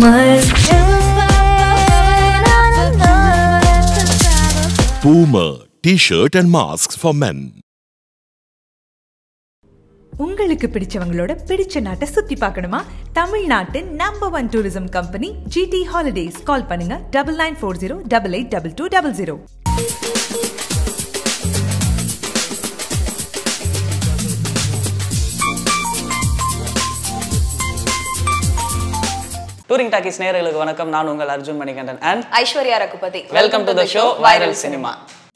Boomer. Boomer T-shirt and masks for men. உங்களுக்கு பிடிச்சவங்களோட பிடிச்ச நாட்டை சுத்தி பார்க்கணுமா தமிழ்நாட்டின் number one tourism company GT holidays call பண்ணுங்க double nine four zero double eight double two double zero touring talkies நேயர்களுக்கு வணக்கம் நான் உங்கள் Arjun Manikandan and Aishwarya Raghupathi welcome to the show viral cinema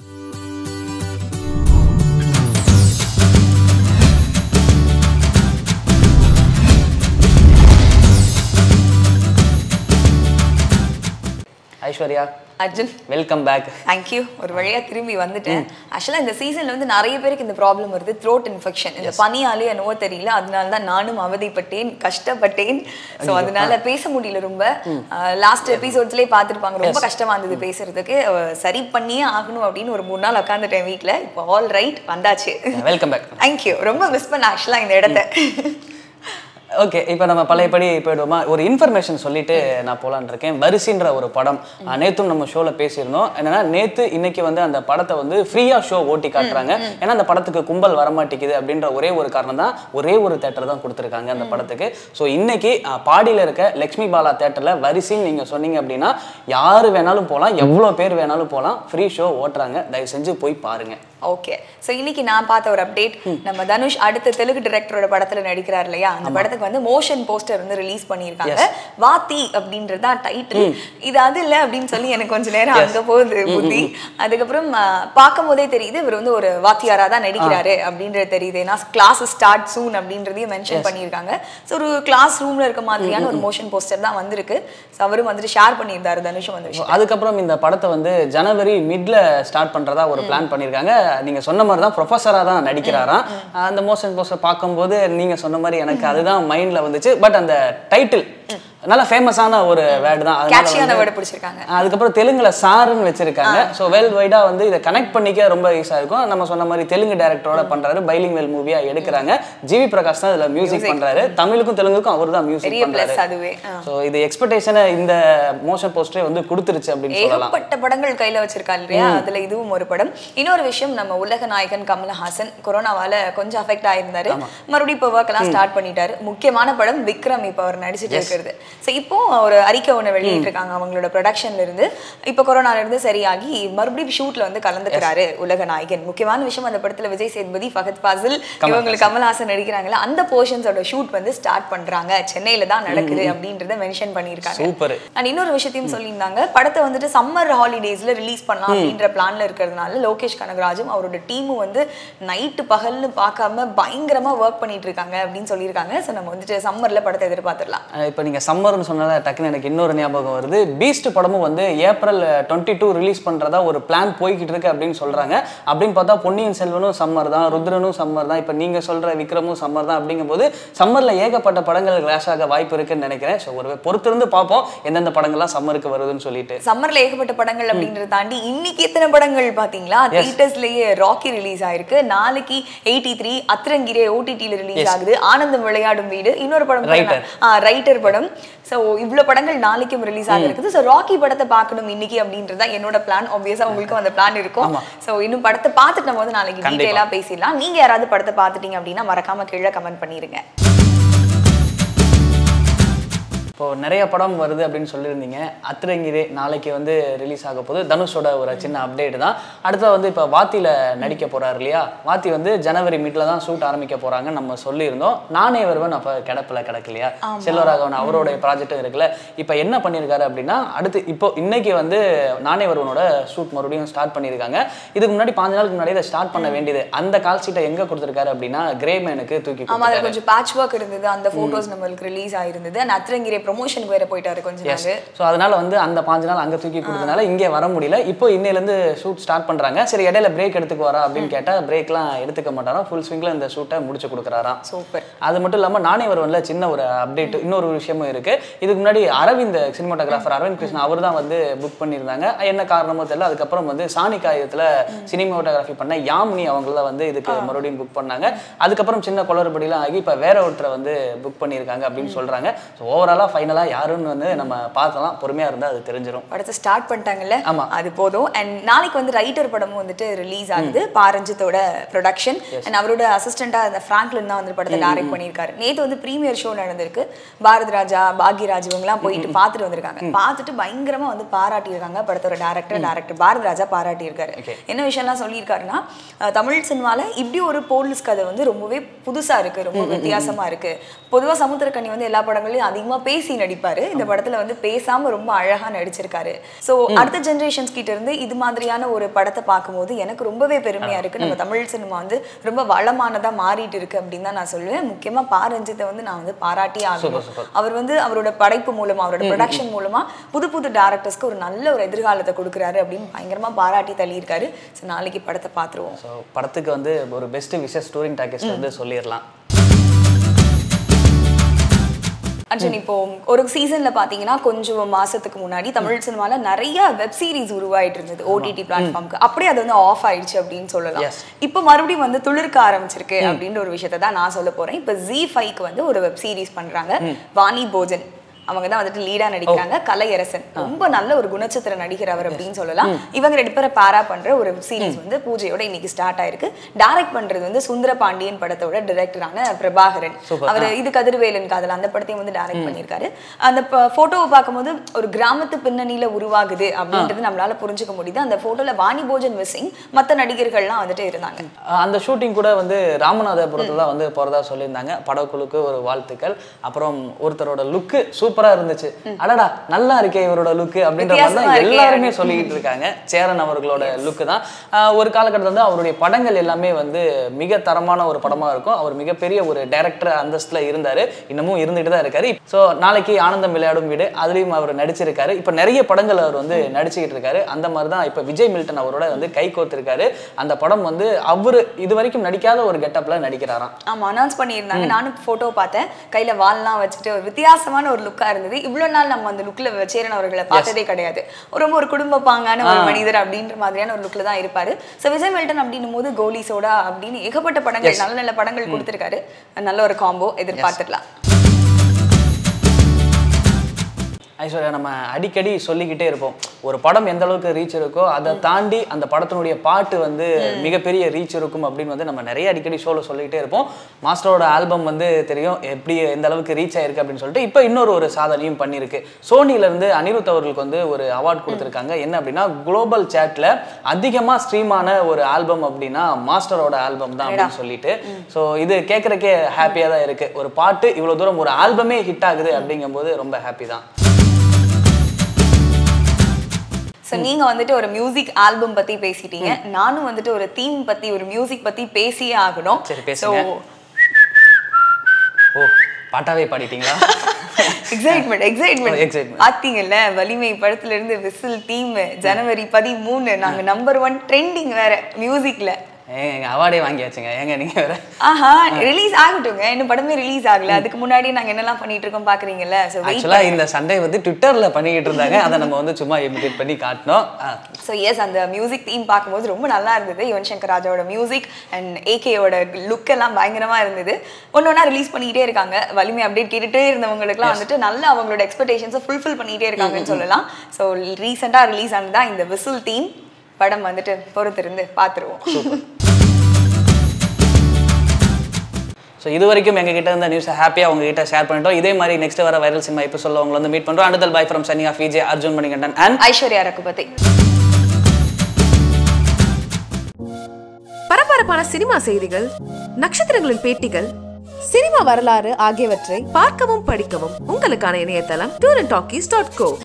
Aishwarya Arjun welcome back thank you ஒரு வழியா திரும்பி வந்துட்டேன் ஆக்சுவலா இந்த சீசன்ல வந்து நிறைய பேருக்கு இந்த ப்ராப்ளம் வருது த்ரோட் இன்ஃபெக்ஷன் இந்த பனியாலே என்னவோ தெரியல அதனால தான் நானும் அவதிப்பட்டேன் கஷ்டப்பட்டேன் ஸோ அதனால பேச முடியல ரொம்ப லாஸ்ட் எபிசோட்ஸ்லேயே பார்த்துருப்பாங்க ரொம்ப கஷ்டமா இருந்தது பேசுறதுக்கு அஹ், சரி பண்ணியே ஆகணும் அப்படின்னு ஒரு மூணு நாள் உட்காந்துட்டேன் வீட்ல இப்போ ஆல் ரைட் வந்தாச்சு வெல்கம் பேக் தேங்க்யூ ரொம்ப மிஸ் பண்ண ஆக்சுவலா இந்த இடத்த ஓகே இப்போ நம்ம பழையபடி போயிடுவோமா ஒரு இன்ஃபர்மேஷன் சொல்லிட்டு நான் போலான்னு இருக்கேன் வரிசின்ற ஒரு படம் அஹ், நேத்தும் நம்ம ஷோல பேசியிருந்தோம் என்னன்னா நேத்து இன்னைக்கு வந்து அந்த படத்தை வந்து ஃப்ரீயா ஷோ ஓட்டி காட்டுறாங்க ஏன்னா அந்த படத்துக்கு கும்பல் வரமாட்டேங்குது அப்படின்ற ஒரே ஒரு காரணம் தான் ஒரே ஒரு தேட்டர் தான் கொடுத்துருக்காங்க அந்த படத்துக்கு ஸோ இன்னைக்கு அஹ், பாடியில இருக்க லக்ஷ்மி பாலா தேட்டர்ல வரிசின்னு நீங்க சொன்னீங்க அப்படின்னா யாரு வேணாலும் போகலாம் எவ்வளோ பேர் வேணாலும் போகலாம் ஃப்ரீ ஷோ ஓட்டுறாங்க தயவு செஞ்சு போய் பாருங்க ஓகே சோ இன்னைக்கு நான் பார்த்த ஒரு அப்டேட் நம்ம தனுஷ் அடுத்த தெலுங்கு டிரெக்டரோட படத்துல நடிக்கிறார் இல்லையா அந்த படத்துக்கு வந்து மோஷன் போஸ்டர் வந்து ரிலீஸ் பண்ணியிருக்காங்க வாத்தி அப்படின்றது தான் டைட்டில் இது அது இல்ல அப்படின்னு சொல்லி எனக்கு கொஞ்ச நேரம் அங்க போகுது புத்தி அதுக்கப்புறம் ஆஹ், பார்க்கும் போதே தெரியுது இவர் வந்து ஒரு வாத்தியாரா தான் நடிக்கிறாரு அப்படின்றது தெரியுது ஏன்னா கிளாஸ் ஸ்டார்ட் சூன் அப்படின்றதையும் மென்ஷன் பண்ணியிருக்காங்க ஸோ ஒரு கிளாஸ் ரூம்ல இருக்க மாதிரியான ஒரு மோஷன் போஸ்டர் தான் வந்திருக்கு ஸோ அவரும் வந்துட்டு ஷேர் பண்ணியிருந்தாரு தனுஷும் வந்து விஷயம் அதுக்கப்புறம் இந்த படத்தை வந்து ஜனவரி மிட்ல ஸ்டார்ட் பண்றதா ஒரு பிளான் பண்ணியிருக்காங்க நீங்க சொன்ன மாதிரி தான் ப்ரொஃபஸரா தான் நடிக்கிறாராம் அந்த மோஷன் போஸ்டர் பார்க்கும்போது நீங்க சொன்ன மாதிரி எனக்கு அதுதான் மைண்ட்ல வந்துச்சு பட் அந்த டைட்டில் நல்ல ஃபேமஸான ஒரு வேர்டு தான் அதனால கேட்சியான வந்து- வேர்டு பிடிச்சிருக்காங்க அதுக்கப்புறம் தெலுங்குல சாருன்னு வச்சிருக்காங்க ஸோ வேர்ல்டு வைடா வந்து இதை கனெக்ட் பண்ணிக்க ரொம்ப ஈஸியாக இருக்கும் நம்ம சொன்ன மாதிரி தெலுங்கு டேரக்டரோட பண்றாரு பைலிங் வெல் மூவியா எடுக்கிறாங்க ஜிவி பிரகாஷ் தான் இதுல மியூசிக் பண்றாரு தமிழுக்கும் தெலுங்குக்கும் அவர் தான் மியூசிக் பெரிய பண்றாரு ப்ளஸ் அதுவே ஆ. ஸோ இது எக்ஸ்பெக்டேஷனை இந்த மோஷன் போஸ்டரே வந்து கொடுத்துருச்சு அப்படின்னு சொல்லலாம் ஏகப்பட்ட படங்கள் கையில வச்சிருக்காரு இல்லையா அதுல இதுவும் ஒரு படம் இன்னொரு விஷயம் நம்ம உலக நாயகன் கமலஹாசன் கொரோனாவால கொஞ்சம் அஃபெக்ட் ஆயிருந்தாரு மறுபடியும் இப்போ ஒர்க் எல்லாம் ஸ்டார்ட் பண்ணிட்டாரு முக்கியமான படம் விக்ரம் இப்போ அவர் நடிச்சிட்டு இருக்கிறது ஸோ இப்போ ஒரு அறிக்கை ஒன்று வெளியிட்டிருக்காங்க அவங்களோட ப்ரொடக்ஷன்ல இருந்து இப்போ கொரோனால இருந்து சரியாகி மறுபடியும் ஷூட்ல வந்து கலந்துக்கிறாரு உலக நாயகன் முக்கியமான விஷயம் அந்த படத்துல விஜய் சேதுபதி ஃபகத் ஃபாசில் இவங்களுக்கு கமல்ஹாசன் நடிக்கிறாங்கல்ல அந்த போர்ஷன்ஸோட ஷூட் வந்து ஸ்டார்ட் பண்றாங்க சென்னையில தான் நடக்குது அப்படின்றத மென்ஷன் பண்ணியிருக்காங்க Super. அண்ட் இன்னொரு விஷயத்தையும் சொல்லியிருந்தாங்க படத்தை வந்துட்டு சம்மர் ஹாலிடேஸ்ல ரிலீஸ் பண்ணலாம் அப்படின்ற பிளான்ல இருக்கிறதுனால லோகேஷ் கனகராஜும் அவரோட டீமும் வந்து நைட்டு பகல்னு பார்க்காம பயங்கரமா ஒர்க் பண்ணிட்டு இருக்காங்க அப்படின்னு சொல்லியிருக்காங்க ஸோ நம்ம வந்துட்டு சம்மர்ல படத்தை எதிர்பார்த்துடலாம் அஹ் இப்போ நீங்கள் சம்மர்னு சொன்னதால டக்குன்னு எனக்கு இன்னொரு ஞாபகம் வருது பீஸ்ட் படமும் வந்து ஏப்ரல் டுவெண்ட்டி டூ ரிலீஸ் பண்ணுறதா ஒரு பிளான் போய்கிட்டு இருக்கு அப்படின்னு சொல்கிறாங்க அப்படின்னு பார்த்தா பொன்னியின் செல்வனும் சம்மர் தான் ருத்ரனும் சம்மர் தான் இப்போ நீங்கள் சொல்கிற விக்ரமும் சம்மர் தான் அப்படிங்கும்போது சம்மரில் ஏகப்பட்ட படங்கள் கிளாஷ் ஆக வாய்ப்பு இருக்குன்னு நினைக்கிறேன் ஸோ ஒரு பொறுத்திருந்து பார்ப்போம் எந்தெந்த படங்கள்லாம் சம்மருக்கு வருதுன்னு சொல்லிட்டு சம்மர்ல ஏகப்பட்ட படங்கள் அப்படின்றத தாண்டி இன்னைக்கு எத்தனை படங்கள் பாத்தீங்களா தியேட்டர்ஸ்லயே ராக்கி ரிலீஸ் ஆயிருக்கு நாளைக்கு எயிட்டி த்ரீ அத்திரங்கிரே ஓடிடியில் ரிலீஸ் ஆகுது ஆனந்தம் விளையாடும் வீடு இன்னொரு படம் Writer. ரைட்டர் படம் ஸோ இவ்வளோ படங்கள் நாளைக்கும் ரிலீஸ் ஆக இருக்குது ஸோ ராக்கி படத்தை பார்க்கணும் இன்னைக்கு அப்படின்றதா என்னோட பிளான் ஆப்வியஸாக உங்களுக்கும் அந்த பிளான் இருக்கும் ஸோ இன்னும் படத்தை பார்த்துட்டு நம்ம வந்து நாளைக்கு கண்டிப்பா. டீட்டெயிலாக பேசிடலாம் நீங்க யாராவது படத்தை பார்த்துட்டீங்க அப்படின்னா மறக்காம கீழே கமெண்ட் பண்ணிருங்க இப்போ நிறைய படம் வருது அப்படின்னு சொல்லியிருந்தீங்க அத்திரங்கிரே நாளைக்கு வந்து ரிலீஸ் ஆக போகுது தனுஷோட ஒரு சின்ன அப்டேட் தான் அடுத்து வந்து இப்போ வாத்தியில் நடிக்க போறாரு இல்லையா வாத்தி வந்து ஜனவரி மிட்ல தான் ஷூட் ஆரம்பிக்க போறாங்க நம்ம சொல்லியிருந்தோம் நானே வருவன் அப்போ கிடப்பில் கிடக்கலையா செல்வராகவன் அவரோட ப்ராஜெக்டும் இருக்குல்ல இப்போ என்ன பண்ணியிருக்காரு அப்படின்னா அடுத்து இப்போ இன்னைக்கு வந்து நானே வருவனோட ஷூட் மறுபடியும் ஸ்டார்ட் பண்ணியிருக்காங்க இதுக்கு முன்னாடி பாஞ்சு நாளுக்கு முன்னாடி இதை ஸ்டார்ட் பண்ண வேண்டியது அந்த கால் சீட்டை எங்கே கொடுத்துருக்காரு அப்படின்னா கிரேமேனுக்கு தூக்கி ஆமா அதுல கொடுத்துருக்காரு கொஞ்சம் பேட்ச் ஒர்க் இருந்தது அந்த போட்டோஸ் நம்மளுக்கு ரிலீஸ் ஆயிருந்தது அந்த அத்திரங்கிரே ப்ரொமோஷனுக்கு வேற போயிட்டாரு கொஞ்ச நாள் ஸோ அதனால வந்து அந்த பாஞ்சு நாள் அங்கே தூக்கி கொடுத்தனால இங்கே வர முடியல இப்போ இன்னையிலேருந்து ஷூட் ஸ்டார்ட் பண்ணுறாங்க சரி இடையில பிரேக் எடுத்துக்கு வரா அப்படின்னு கேட்டால் பிரேக்லாம் எடுத்துக்க மாட்டாராம் ஃபுல் ஸ்விங்கில் இந்த ஷூட்டை முடிச்சு கொடுக்குறாராம் சூப்பர் அது மட்டும் இல்லாமல் நானே வருவன்ல சின்ன ஒரு அப்டேட் இன்னொரு விஷயமும் இருக்கு இதுக்கு முன்னாடி அரவிந்த் சினிமாட்டோகிராஃபர் அரவிந்த் கிருஷ்ணன் அவர் தான் வந்து புக் பண்ணியிருந்தாங்க என்ன காரணமோ தெரியல அதுக்கப்புறம் வந்து சாணி காயத்தில் சினிமாட்டோகிராஃபி பண்ண யாமினி அவங்கள தான் வந்து இதுக்கு மறுபடியும் புக் பண்ணாங்க அதுக்கப்புறம் சின்ன குளறுபடிலாம் ஆகி இப்போ வேற ஒருத்தரை வந்து புக் பண்ணியிருக்காங்க அப்படின்னு சொல்றாங்க ஸோ ஓவராலாக ஃபைனலாக இவங்களா யாருன்னு வந்து நம்ம பார்த்தலாம் பொறுமையா இருந்தா அது தெரிஞ்சிடும் படத்தை ஸ்டார்ட் பண்ணிட்டாங்கல்ல ஆமா. அது போதும் அண்ட் நாளைக்கு வந்து ரைட்டர் படமும் வந்துட்டு ரிலீஸ் ஆகுது பாரஞ்சித்தோட ப்ரொடக்ஷன் அண்ட் அவரோட அசிஸ்டண்டா அந்த ஃப்ராங்க்லின் தான் வந்து படத்தை டைரக்ட் பண்ணியிருக்காரு நேத்து வந்து ப்ரீமியர் ஷோ நடந்திருக்கு பாரத் ராஜா பாக்யராஜ் இவங்கலாம் போயிட்டு பார்த்துட்டு வந்திருக்காங்க பார்த்துட்டு பயங்கரமா வந்து பாராட்டியிருக்காங்க படத்தோட டேரக்டர் டேரக்டர் பாரத் ராஜா பாராட்டியிருக்காரு என்ன விஷயம்லாம் சொல்லியிருக்காருன்னா அஹ், தமிழ் சினிமால இப்படி ஒரு போலீஸ் கதை வந்து ரொம்பவே புதுசா இருக்கு ரொம்ப வித்தியாசமா இருக்கு பொதுவா சமுத்திரக்கனி வந்து எல்லா படங்களையும் அதிகமா பேசி நடிப்பாரு இந்த படத்துல வந்து பேசாம ரொம்ப அழகா நடிச்சிருக்காரு சோ அடுத்த ஜெனரேஷன்ஸ் கிட்ட இருந்து இது மாதிரியான ஒரு படத்தை பார்க்கும்போது எனக்கு ரொம்பவே பெருமையா இருக்கு நம்ம தமிழ் சினிமா வந்து ரொம்ப வளமானதா மாறிட்டு இருக்கு அப்படின்னு தான் நான் சொல்லுவேன் முக்கியமா பா ரஞ்சித்தை வந்து நான் வந்து பாராட்டியே ஆகணும் அவர் வந்து அவரோட படைப்பு மூலமா அவரோட ப்ரொடக்ஷன் மூலமா புது புது டேரக்டர்ஸ்க்கு ஒரு நல்ல ஒரு எதிர்காலத்தை கொடுக்குறாரு அப்படின்னு பயங்கரமா பாராட்டி தள்ளியிருக்காரு ஸோ நாளைக்கு படத்தை பார்த்துருவோம் ஸோ படத்துக்கு வந்து ஒரு பெஸ்ட் விஷஸ் டூரிங் டாக்கெஸ்ட் வந்து சொல்லிடலாம் அர்ஜுன் இப்போ ஒரு சீசன்ல பாத்தீங்கன்னா கொஞ்சம் மாசத்துக்கு முன்னாடி தமிழ் சினிமால நிறைய வெப் சீரிஸ் உருவாயிட்டு இருந்தது ஓடிடி பிளாட்ஃபார்ம்க்கு அப்படியே அது வந்து ஆஃப் ஆயிடுச்சு அப்படின்னு சொல்லலாம் Yes. இப்போ மறுபடியும் வந்து துளிர்க்க ஆரம்பிச்சிருக்கு அப்படின்ற ஒரு விஷயத்தை தான் நான் சொல்ல போறேன் இப்போ ஜி ஃபைவ்க்கு வந்து ஒரு வெப் சீரிஸ் பண்றாங்க வாணி போஜன் அவங்க தான் வந்துட்டு லீடா நடிக்கிறாங்க கலையரசன் ரொம்ப நல்ல ஒரு குணச்சித்திர நடிகர் அவர் அப்படின்னு சொல்லலாம் இவங்க ரெண்டு பேரை பாரா பண்ற ஒரு சீரிஸ் வந்து பூஜையோட இன்னைக்கு ஸ்டார்ட் ஆயிருக்கு டைரக்ட் பண்றது வந்து சுந்தர பாண்டியன் படத்தோட டிரெக்டரான பிரபாகரன் Super. அவர் இது கதிர்வேலன் காதல் அந்த படத்தையும் வந்து டைரக்ட் பண்ணியிருக்காரு அந்த போட்டோவை பார்க்கும்போது ஒரு கிராமத்து பின்னணியில உருவாகுது அப்படின்றது நம்மளால புரிஞ்சுக்க முடியுது அந்த போட்டோல வாணி போஜன் மிஸ்ஸிங் மத்த நடிகர்கள்லாம் வந்துட்டு இருந்தாங்க அஹ் அந்த ஷூட்டிங் கூட வந்து ராமநாதபுரத்துல தான் வந்து போறதா சொல்லியிருந்தாங்க படக்குழுக்கு ஒரு வாழ்த்துக்கள் அப்புறம் ஒருத்தரோட லுக்கு சூப்பரா இருந்துச்சு அடடா நல்லா இருக்கே இவரோட லுக்கு அப்படின்ற மாதிரி வித்தியாசமா தான் இருக்கே. எல்லாருமே சொல்லிக்கிட்டு இருக்காங்க சேரன் அவர்களோட லுக்கு தான் அஹ் ஒரு காலகட்டத்தில் வந்து அவருடைய படங்கள் எல்லாமே வந்து மிக தரமான ஒரு படமா இருக்கும் அவர் மிகப்பெரிய ஒரு டைரக்டர் அந்தஸ்துல இருந்தாரு இன்னமும் இருந்துட்டு தான் இருக்காரு ஸோ நாளைக்கு ஆனந்தம் விளையாடும் வீடு அதுலயும் அவர் நடிச்சிருக்காரு இப்போ நிறைய படங்கள் அவர் வந்து நடிச்சுக்கிட்டு இருக்காரு அந்த மாதிரி தான் இப்போ விஜய் மில்டன் அவரோட வந்து கை கோர்த்திருக்காரு அந்த படம் வந்து அவரு இது வரைக்கும் நடிக்காத ஒரு கெட்டப்ல நடிக்கிறாராம் ஆமா அனௌன்ஸ் பண்ணியிருந்தாங்க நானும் போட்டோ பார்த்தேன் கையில வால்லாம் வச்சுட்டு ஒரு வித்தியாசமான ஒரு லுக்கா இருந்தது இவ்வளவு நாள் நம்ம அந்த லுக்ல சேரன் அவர்களை பார்த்ததே கிடையாது ரொம்ப ஒரு குடும்ப பாங்கான ஒரு மனிதர் அப்படின்ற மாதிரியான ஒரு லுக்ல தான் இருப்பாரு சோ விஜய் மில்டன் அப்படின்னும் போது கோலி சோடா அப்படின்னு ஏகப்பட்ட படங்கள் நல்ல நல்ல படங்கள் கொடுத்திருக்காரு நல்ல ஒரு காம்போ எதிர்பார்த்துடலாம் ஐஸ்வர்யா நம்ம அடிக்கடி சொல்லிக்கிட்டே இருப்போம் ஒரு படம் எந்த அளவுக்கு ரீச் இருக்கோ அதை தாண்டி அந்த படத்தினுடைய பாட்டு வந்து மிகப்பெரிய ரீச் இருக்கும் அப்படின்னு வந்து நம்ம நிறைய அடிக்கடி ஷோவில் சொல்லிக்கிட்டே இருப்போம் மாஸ்டரோட ஆல்பம் வந்து தெரியும் எப்படி எந்த அளவுக்கு ரீச் ஆயிருக்கு அப்படின்னு சொல்லிட்டு இப்போ இன்னொரு ஒரு சாதனையும் பண்ணியிருக்கு சோனில இருந்து அனிருத் அவர்களுக்கு வந்து ஒரு அவார்ட் கொடுத்துருக்காங்க என்ன அப்படின்னா குளோபல் சேட்ல அதிகமாக ஸ்ட்ரீம் ஆன ஒரு ஆல்பம் அப்படின்னா மாஸ்டரோட ஆல்பம் தான் அப்படின்னு சொல்லிட்டு ஸோ இது கேட்குறக்கே ஹாப்பியாக தான் இருக்கு ஒரு பாட்டு இவ்வளோ தூரம் ஒரு ஆல்பமே ஹிட் ஆகுது அப்படிங்கும்போது ரொம்ப ஹாப்பி தான் ஸோ நீங்க வந்துட்டு ஒரு மியூசிக் ஆல்பம் பத்தி பேசிட்டீங்க நானும் வந்துட்டு ஒரு தீம் பத்தி ஒரு மியூசிக் பத்தி பேசியே ஆகணும் சரி, பேசுங்க. So, ஓ பாட்டாவே பாடிட்டீங்களா எக்ஸைட்மெண்ட் எக்ஸைட்மெண்ட் excitement. பாத்தீங்கல்ல வலிமை படத்துல இருந்து விசில் டீம் ஜனவரி பதிமூணு நாங்க நம்பர் ஒன் ட்ரெண்டிங் வேற மியூசிக்ல ஏங்க எங்க அவார்டே வாங்கியாச்சுங்க ஏங்க நீங்க வேற ஆஹா ரிலீஸ் ஆகட்டுங்க இன்னும் படமே ரிலீஸ் ஆகல அதுக்கு முன்னாடி நாங்க என்னெல்லாம் பண்ணிட்டு இருக்கோம் பாக்குறீங்கல்ல சோ வெயிட் ஆக்சுவலா இந்த சண்டே வந்து ட்விட்டர்ல பண்ணிக்கிட்டு இருந்தாங்க அதை நம்ம வந்து சும்மா இமிடேட் பண்ணி காட்டினோம் ஆ, ஸோ எஸ் அந்த மியூசிக் தீம் பார்க்கும்போது ரொம்ப நல்லா இருந்தது யுவன் சங்கர் ராஜாவோட மியூசிக் அண்ட் ஏகேயோட லுக் எல்லாம் பயங்கரமா இருந்தது ஒன்று ஒன்றா ரிலீஸ் பண்ணிக்கிட்டே இருக்காங்க வலிமை அப்டேட் கேட்டுட்டே இருந்தவங்களுக்குலாம் வந்துட்டு நல்லா அவங்களோட எக்ஸ்பெக்டேஷன்ஸை ஃபுல்ஃபில் பண்ணிக்கிட்டே இருக்காங்கன்னு சொல்லலாம் ஸோ ரீசெண்டாக ரிலீஸ் ஆனதா இந்த விசில் தீம் படம் வந்துட்டு பொறுத்திருந்து பார்த்துருவோம் ஸோ இது வரைக்கும் எங்ககிட்ட இருந்த நியூஸை ஹாப்பியாக உங்ககிட்ட ஷேர் பண்ணிட்டோம் இதே மாதிரி நெக்ஸ்ட் வர வைரல் சினிமா இப்போ சொல்ல உங்களை வந்து மீட் பண்ணுறோம் அண்டல் பை ஃப்ரம் சனி ஆஃப் விஜய் அர்ஜுன் மணிகண்டன் அண்ட் ஐஸ்வர்யா ரகுபதி பரபரப்பான சினிமா செய்திகள் நட்சத்திரங்களின் பேட்டிகள் சினிமா வரலாறு ஆகியவற்றை பார்க்கவும் படிக்கவும் உங்களுக்கான இணையதளம் tour and talkies dot go